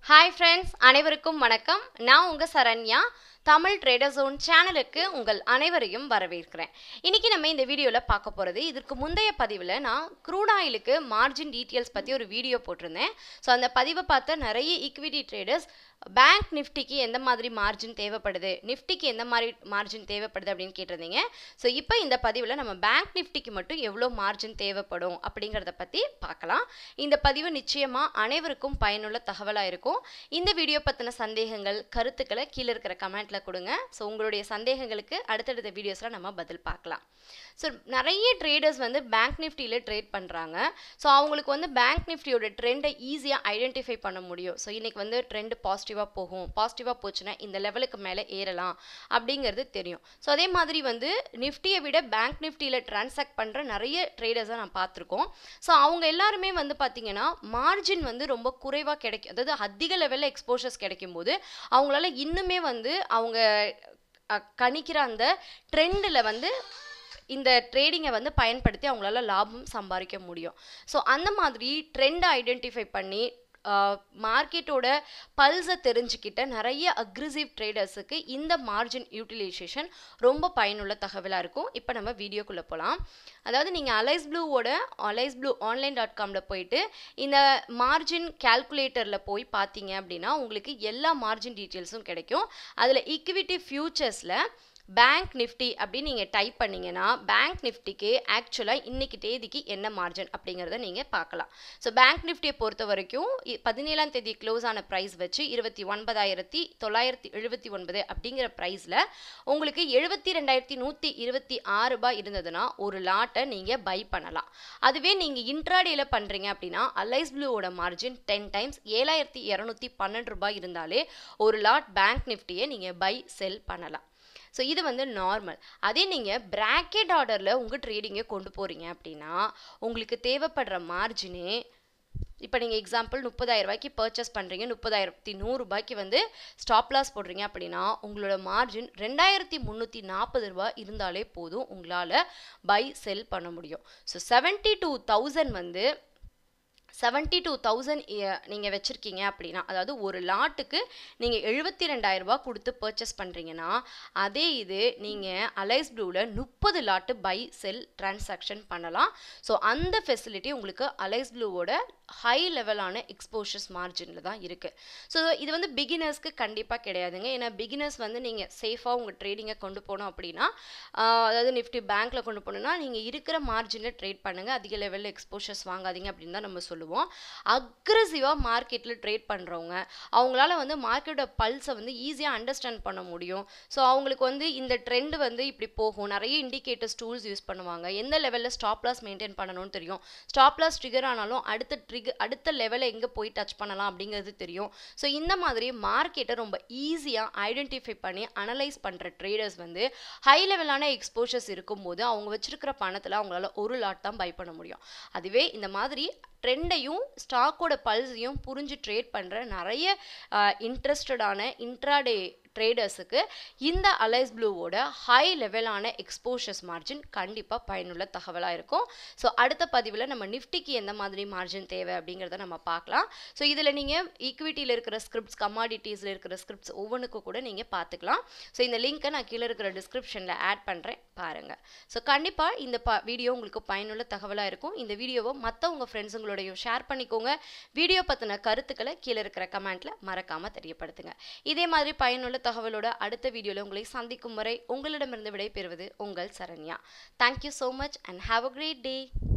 hi friends அனைவருக்கும் வணக்கம் நான் உங்கள் சரண்யா தமிழ் ட்ரேடர் ஜோன் சேனலுக்கு உங்கள் அனைவரையும் வரவேற்கிறேன் இன்னைக்கு நம்ம இந்த வீடியோவில் பார்க்க போகிறது இதற்கு முந்தைய பதிவில் நான் க்ரூட் ஆயிலுக்கு மார்ஜின் டீட்டெயில்ஸ் பற்றி ஒரு வீடியோ போட்டிருந்தேன் ஸோ அந்த பதிவை பார்த்த நிறைய ஈக்விட்டி ட்ரேடர்ஸ் பேங்க் நிஃப்டிக்கு எந்த மாதிரி மார்ஜின் தேவைப்படுது நிஃப்டிக்கு எந்த மாதிரி மார்ஜின் தேவைப்படுது அப்படின்னு கேட்டிருந்தீங்க ஸோ இப்போ இந்த பதிவில் நம்ம பேங்க் நிஃப்டிக்கு மட்டும் எவ்வளோ மார்ஜின் தேவைப்படும் அப்படிங்கிறத பற்றி பார்க்கலாம் இந்த பதிவு நிச்சயமாக அனைவருக்கும் பயனுள்ள தகவலாக இருக்கும் இந்த வீடியோ பற்றின சந்தேகங்கள் கருத்துக்களை கீழே இருக்கிற கமெண்ட்டில் கொடுங்க ஸோ உங்களுடைய சந்தேகங்களுக்கு அடுத்தடுத்த வீடியோஸில் நம்ம பதில் பார்க்கலாம் ஸோ நிறைய ட்ரேடர்ஸ் வந்து பேங்க் நிஃப்டியில் ட்ரேட் பண்ணுறாங்க ஸோ அவங்களுக்கு வந்து பேங்க் நிஃப்டியோட ட்ரெண்டை ஈஸியாக ஐடென்டிஃபை பண்ண முடியும் ஸோ இன்றைக்கி வந்து ட்ரெண்டு பாசிட்டிவாக போகும் பாசிட்டிவாக போச்சுன்னா இந்த லெவலுக்கு மேலே ஏறலாம் அப்படிங்கிறது தெரியும் ஸோ அதே மாதிரி வந்து நிஃப்டியை விட பேங்க் நிஃப்டியில் டிரான்சாக்ட் பண்ணுற நிறைய ட்ரேடர்ஸை நான் பார்த்துருக்கோம் ஸோ அவங்க எல்லாருமே வந்து பார்த்திங்கன்னா மார்ஜின் வந்து ரொம்ப குறைவாக கிடைக்கும் அதாவது அதிக லெவலில் எக்ஸ்போஷர்ஸ் கிடைக்கும் போது அவங்களால இன்னுமே வந்து அவங்க அஹ், கணிக்கிற அந்த ட்ரெண்டில் வந்து இந்த ட்ரேடிங்கை வந்து பயன்படுத்தி அவங்களால லாபம் சம்பாதிக்க முடியும் ஸோ அந்த மாதிரி ட்ரெண்டை ஐடென்டிஃபை பண்ணி மார்க்கெட்டோட பல்ஸை தெரிஞ்சுக்கிட்ட நிறைய அக்ரிசிவ் ட்ரேடர்ஸுக்கு இந்த மார்ஜின் யூட்டிலைசேஷன் ரொம்ப பயனுள்ள தகவலாக இருக்கும் இப்போ நம்ம வீடியோக்குள்ளே போகலாம் அதாவது நீங்கள் அலைஸ் ப்ளூவோட அலைஸ் ப்ளூ ஆன்லைன் டாட் காமில் போயிட்டு இந்த மார்ஜின் கால்குலேட்டரில் போய் பார்த்தீங்க அப்படின்னா உங்களுக்கு எல்லா மார்ஜின் டீட்டெயில்ஸும் கிடைக்கும் அதில் ஈக்விட்டி ஃபியூச்சர்ஸில் பேங்க் நிஃப்டி அப்படின்னு நீங்கள் டைப் பண்ணீங்கன்னா பேங்க் நிஃப்டிக்கு ஆக்சுவலாக இன்னைக்கு தேதிக்கு என்ன மார்ஜின் அப்படிங்கிறத நீங்கள் பார்க்கலாம் ஸோ பேங்க் நிஃப்டியை பொறுத்த வரைக்கும் இ- பதினேழாம் தேதி க்ளோஸ் ஆன ப்ரைஸ் வச்சு இருபத்தி ஒன்பதாயிரத்தி தொள்ளாயிரத்தி எழுபத்தி ஒன்பது அப்படிங்கிற ப்ரைஸில் உங்களுக்கு எழுபத்தி ரெண்டாயிரத்தி நூற்றி இருபத்தி ஆறு ரூபாய் இருந்ததுன்னா ஒரு லாட்டை நீங்கள் பை பண்ணலாம் அதுவே நீங்கள் இன்ட்ராடேல பண்ணுறீங்க அப்படின்னா அலைஸ் ப்ளூவோட மார்ஜின் டென் டைம்ஸ் ஏழாயிரத்தி இரநூத்தி பன்னெண்டு ரூபாய் இருந்தாலே ஒரு லாட் பேங்க் நிஃப்டியை நீங்கள் பை செல் பண்ணலாம் ஸோ இது வந்து நார்மல் அதே நீங்கள் பிராக்கெட் ஆர்டரில் உங்கள் ட்ரேடிங்கை கொண்டு போகிறீங்க அப்படின்னா உங்களுக்கு தேவைப்படுற மார்ஜினே இப்போ நீங்கள் எக்ஸாம்பிள் முப்பதாயிரம் ரூபாய்க்கு பர்ச்சேஸ் பண்ணுறீங்க முப்பதாயிரத்தி நூறுரூபாய்க்கு வந்து ஸ்டாப் லாஸ் போடுறீங்க அப்படின்னா உங்களோட மார்ஜின் ரெண்டாயிரத்தி முந்நூற்றி நாற்பது ரூபாய் இருந்தாலே போதும் உங்களால் பை செல் பண்ண முடியும் ஸோ செவன்ட்டி டூ தௌசண்ட் வந்து செவன்ட்டி டூ தௌசண்ட் நீங்கள் வச்சுருக்கீங்க அப்படின்னா அதாவது ஒரு லாட்டுக்கு நீங்கள் எழுபத்தி ரெண்டாயிரரூபா கொடுத்து பர்ச்சேஸ் பண்ணுறீங்கன்னா அதே இது நீங்கள் அலைஸ் ப்ளூவில் முப்பது லாட்டு பை செல் டிரான்சாக்ஷன் பண்ணலாம் ஸோ அந்த ஃபெசிலிட்டி உங்களுக்கு அலைஸ் ப்ளூவோட ஹை லெவலான எக்ஸ்போஷர்ஸ் மார்ஜினில் தான் இருக்குது ஸோ இது வந்து பிகினர்ஸ்க்கு கண்டிப்பாக கிடையாதுங்க ஏன்னா பிகினர்ஸ் வந்து நீங்கள் சேஃபாக உங்கள் ட்ரேடிங்கை கொண்டு போனோம் அப்படின்னா ஆஹ் அதாவது நிஃப்டி பேங்க்கில் கொண்டு போனோம்னா நீங்கள் இருக்கிற மார்ஜினில் ட்ரேட் பண்ணுங்கள் அதிக லெவலில் எக்ஸ்போஷர்ஸ் வாங்காதீங்க அப்படின்னு தான் நம்ம சொல்லுவோம் அக்ரெசிவாக மார்க்கெட்டில் ட்ரேட் பண்ணுறவங்க அவங்களால வந்து மார்க்கெட்டோட பல்ஸை வந்து ஈஸியாக அண்டர்ஸ்டாண்ட் பண்ண முடியும் ஸோ அவங்களுக்கு வந்து இந்த ட்ரெண்ட் வந்து இப்படி போகும் நிறைய இண்டிகேட்டர்ஸ் டூல்ஸ் யூஸ் பண்ணுவாங்க எந்த லெவலில் ஸ்டாப் லாஸ் மெயின்டைன் பண்ணணும்னு தெரியும் ஸ்டாப் லாஸ் ட்ரிகர் ஆனாலும் அடுத்த ட்ரிகர் அடுத்த லெவலில் எங்கே போய் டச் பண்ணலாம் அப்படிங்கிறது தெரியும் ஸோ இந்த மாதிரி மார்க்கெட்டை ரொம்ப ஈஸியாக ஐடென்டிஃபை பண்ணி அனலைஸ் பண்ணுற ட்ரேடர்ஸ் வந்து ஹை லெவலான எக்ஸ்போஷர்ஸ் இருக்கும்போது அவங்க வச்சிருக்கிற பணத்தில் அவங்களால ஒரு லாட் தான் பை பண்ண முடியும் அதுவே இந்த மாதிரி ட்ரெண்டையும் ஸ்டாக்கோட பல்ஸையும் புரிஞ்சு ட்ரேட் பண்ணுற நிறைய இன்ட்ரெஸ்டடான இன்ட்ராடே ட்ரேடர்ஸுக்கு இந்த அலைஸ் ப்ளூவோட ஹை லெவலான எக்ஸ்போஷர்ஸ் மார்ஜின் கண்டிப்பாக பயனுள்ள தகவலாக இருக்கும் ஸோ அடுத்த பதிவில் நம்ம நிஃப்டிக்கு எந்த மாதிரி மார்ஜின் தேவை அப்படிங்கிறத நம்ம பார்க்கலாம் ஸோ இதில் நீங்கள் ஈக்விட்டியில் இருக்கிற ஸ்கிரிப்ட்ஸ் கமாடிட்டிஸில் இருக்கிற ஸ்கிரிப்ட்ஸ் ஒவ்வொன்றுக்கும் கூட நீங்கள் பார்த்துக்கலாம் ஸோ இந்த லிங்க்கை நான் கீழே இருக்கிற டிஸ்கிரிப்ஷனில் ஆட் பண்ணுறேன் பாருங்கள் ஸோ கண்டிப்பாக இந்த ப வீடியோ உங்களுக்கு பயனுள்ள தகவலாக இருக்கும் இந்த வீடியோவை மற்ற உங்கள் ஃப்ரெண்ட்ஸுங்களோடையும் ஷேர் பண்ணிக்கோங்க வீடியோ பற்றின கருத்துக்களை கீழே இருக்கிற கமெண்ட்டில் மறக்காமல் தெரியப்படுத்துங்க இதே மாதிரி பயனுள்ள தகவலோட அடுத்த வீடியோவில் உங்களை சந்திக்கும் வரை உங்களிடமிருந்து விடைபெறுவது உங்கள் Saranya thank you so much and have a great day